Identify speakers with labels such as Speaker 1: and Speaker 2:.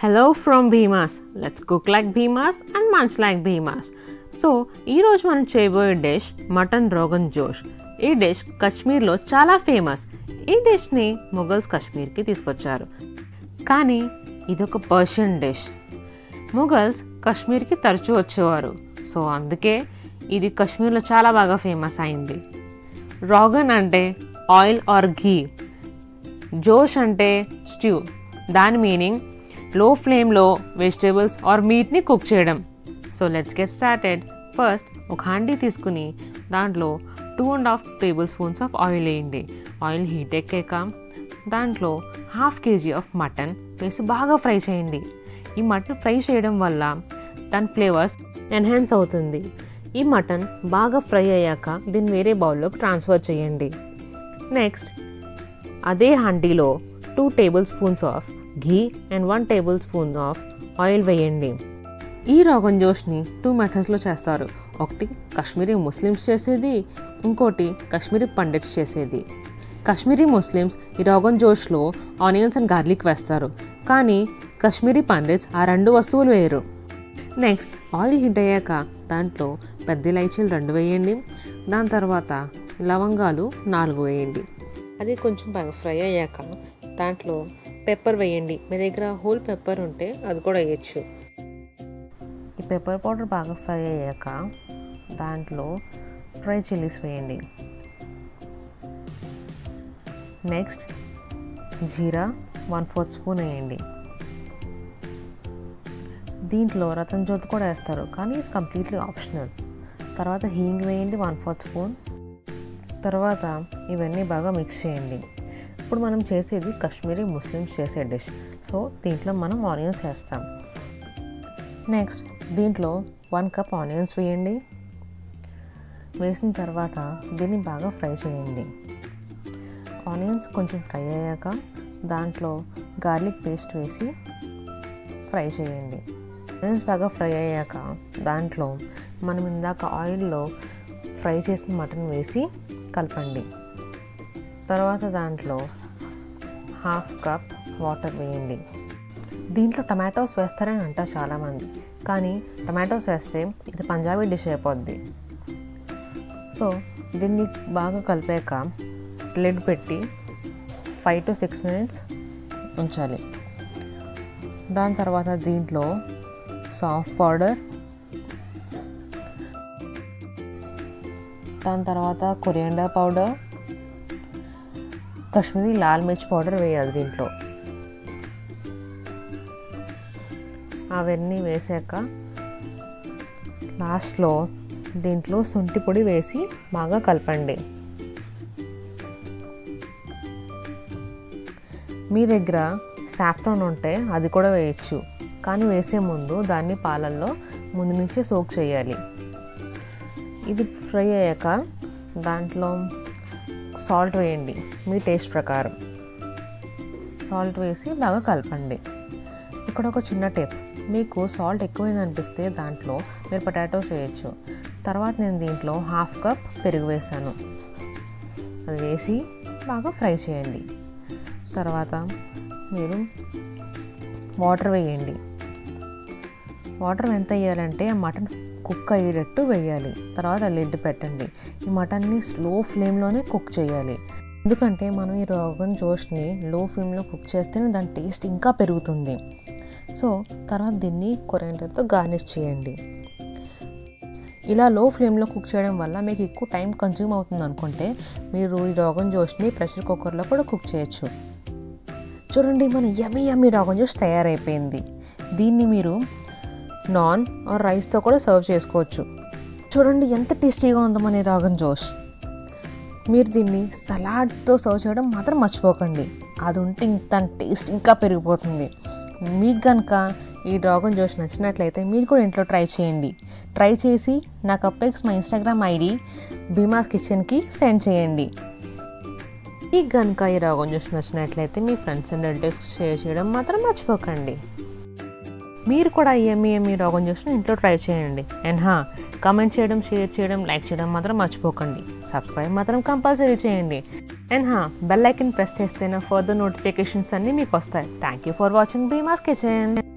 Speaker 1: hello from Bhima's let's cook like Bhima's and munch like Bhima's so ఈరోజు మనం చేయబోయే డిష్ మటన్ రోగన్ జోష్ ఈ డిష్ కశ్మీర్లో చాలా ఫేమస్ ఈ డిష్ని మొఘల్స్ కశ్మీర్కి తీసుకొచ్చారు కానీ ఇదొక పర్షియన్ డిష్ మొఘల్స్ కశ్మీర్కి తరచూ వచ్చేవారు సో అందుకే ఇది కశ్మీర్లో చాలా బాగా ఫేమస్ అయింది రోగన్ అంటే ఆయిల్ ఆర్ ఘీ జోష్ అంటే స్ట్యూ దాని మీనింగ్ లో ఫ్లేమ్లో వెజిటేబుల్స్ ఆర్ మీట్ని కుక్ చేయడం so let's get started first ఒక హండీ తీసుకుని దాంట్లో two and half tablespoons of oil వేయండి ఆయిల్ హీట్ ఎక్కాక దాంట్లో హాఫ్ కేజీ ఆఫ్ మటన్ వేసి బాగా ఫ్రై చేయండి ఈ మటన్ ఫ్రై చేయడం వల్ల దాని ఫ్లేవర్స్ ఎన్హాన్స్ అవుతుంది ఈ మటన్ బాగా ఫ్రై అయ్యాక దీన్ని వేరే బౌల్లోకి ట్రాన్స్ఫర్ చేయండి నెక్స్ట్ అదే హండీలో two tablespoons of ghee and one tablespoon of oil వేయండి ఈ రోగన్ జోష్ని టూ మెథడ్స్లో చేస్తారు ఒకటి కాశ్మీరీ ముస్లిమ్స్ చేసేది ఇంకోటి కాశ్మీరీ పండిట్స్ చేసేది కాశ్మీరీ ముస్లిమ్స్ ఈ రోగన్ జోష్లో ఆనియన్స్ అండ్ గార్లిక్ వేస్తారు కానీ కాశ్మీరీ పండిట్స్ ఆ రెండు వస్తువులు వేయరు నెక్స్ట్ ఆయిల్ హీట్ అయ్యాక దాంట్లో పెద్ద ఇలైచీలు రెండు వేయండి దాని తర్వాత లవంగాలు నాలుగు వేయండి అది కొంచెం బాగా ఫ్రై అయ్యాక దాంట్లో పెప్పర్ వేయండి మీ దగ్గర హోల్ పెప్పర్ ఉంటే అది కూడా వేయచ్చు ఈ పెప్పర్ పౌడర్ బాగా ఫ్రై అయ్యాక దాంట్లో ఫ్రై చిల్లీస్ వేయండి next jeera one fourth spoon వేయండి దీంట్లో రతన్ జ్యోతి కూడా వేస్తారు కానీ ఇది కంప్లీట్లీ ఆప్షనల్ తర్వాత హీంగ్ వేయండి వన్ ఫోర్త్ స్పూన్ తర్వాత ఇవన్నీ బాగా మిక్స్ చేయండి ఇప్పుడు మనం చేసేది కాశ్మీరీ ముస్లిమ్స్ చేసే డిష్ సో దీంట్లో మనం ఆనియన్స్ వేస్తాం నెక్స్ట్ దీంట్లో వన్ కప్ ఆనియన్స్ వేయండి వేసిన తర్వాత దీన్ని బాగా ఫ్రై చేయండి ఆనియన్స్ కొంచెం ఫ్రై అయ్యాక దాంట్లో గార్లిక్ పేస్ట్ వేసి ఫ్రై చేయండి ఆనియన్స్ బాగా ఫ్రై అయ్యాక దాంట్లో మనం ఇందాక ఆయిల్లో ఫ్రై చేసిన మటన్ వేసి కలపండి తర్వాత దాంట్లో హాఫ్ కప్ వాటర్ వేయండి దీంట్లో టమాటోస్ వేస్తారని అంటారు చాలామంది కానీ టమాటోస్ వేస్తే ఇది పంజాబీ డిష్ అయిపోద్ది సో దీన్ని బాగా కలిపాక లిడ్ పెట్టి ఫైవ్ టు సిక్స్ మినిట్స్ ఉంచాలి దాని తర్వాత దీంట్లో సాఫ్ పౌడర్ దాని తర్వాత coriander powder Kashmiri lal mirch powder వేయాలి దీంట్లో అవన్నీ వేసాక లాస్ట్లో దీంట్లో శొంఠి పొడి వేసి బాగా కలపండి మీ దగ్గర సాఫ్రాన్ ఉంటే అది కూడా వేయచ్చు కానీ వేసే ముందు దాన్ని పాలల్లో ముందు నుంచే సోక్ చేయాలి ఇది ఫ్రై అయ్యాక దాంట్లో సాల్ట్ వేయండి మీ టేస్ట్ ప్రకారం సాల్ట్ వేసి బాగా కలపండి ఇక్కడ ఒక చిన్న టిప్ మీకు సాల్ట్ ఎక్కువైంది అనిపిస్తే దాంట్లో మీరు పొటాటోస్ వేయచ్చు తర్వాత నేను దీంట్లో హాఫ్ కప్ పెరుగు వేసాను అది వేసి బాగా ఫ్రై చేయండి తర్వాత మీరు వాటర్ వేయండి వాటర్ ఎంత వేయాలంటే ఆ మటన్ కుక్ అయ్యేటట్టు వేయాలి తర్వాత లిడ్ పెట్టండి ఈ మటన్ని స్లో ఫ్లేమ్లోనే కుక్ చేయాలి ఎందుకంటే మనం ఈ రోగన్ జోష్ని లో ఫ్లేమ్లో కుక్ చేస్తేనే దాని టేస్ట్ ఇంకా పెరుగుతుంది సో తర్వాత దీన్ని కొరియాండర్తో గార్నిష్ చేయండి ఇలా లో ఫ్లేమ్లో కుక్ చేయడం వల్ల మీకు ఎక్కువ టైం కన్జ్యూమ్ అవుతుంది అనుకుంటే మీరు ఈ రోగన్ జోష్ని ప్రెషర్ కుక్కర్లో కూడా కుక్ చేయొచ్చు చూడండి మన యమీ యమీ రోగన్ జోష్ తయారైపోయింది దీన్ని మీరు నాన్ ఆర్ రైస్తో కూడా సర్వ్ చేసుకోవచ్చు చూడండి ఎంత టేస్టీగా ఉందో మన ఈ రాగన్ జోష్ మీరు దీన్ని సలాడ్తో సర్వ్ చేయడం మాత్రం మర్చిపోకండి అది ఉంటే దాని టేస్ట్ ఇంకా పెరిగిపోతుంది మీకు కనుక ఈ డ్రాగన్ జోష్ నచ్చినట్లయితే మీరు కూడా ఇంట్లో ట్రై చేయండి ట్రై చేసి నాకు అప్పెక్స్ మా ఇన్స్టాగ్రామ్ ఐడి భీమాస్ కిచెన్కి సెండ్ చేయండి మీకు కనుక ఈ డ్రాగన్ జోష్ నచ్చినట్లయితే మీ ఫ్రెండ్స్ అండ్ రిలేటివ్స్కి షేర్ చేయడం మాత్రం మర్చిపోకండి మీరు కూడా ఏమి ఏమి రోగం చూసిన ఇంట్లో ట్రై చేయండి అండ్ హా కామెంట్ చేయడం షేర్ చేయడం లైక్ చేయడం మాత్రం మర్చిపోకండి సబ్స్క్రైబ్ మాత్రం కంపల్సరీ చేయండి అండ్ హా బెల్ ఐకన్ ప్రెస్ చేస్తేనే ఫర్దర్ నోటిఫికేషన్స్ అన్నీ మీకు వస్తాయి thank you for watching Bhima's kitchen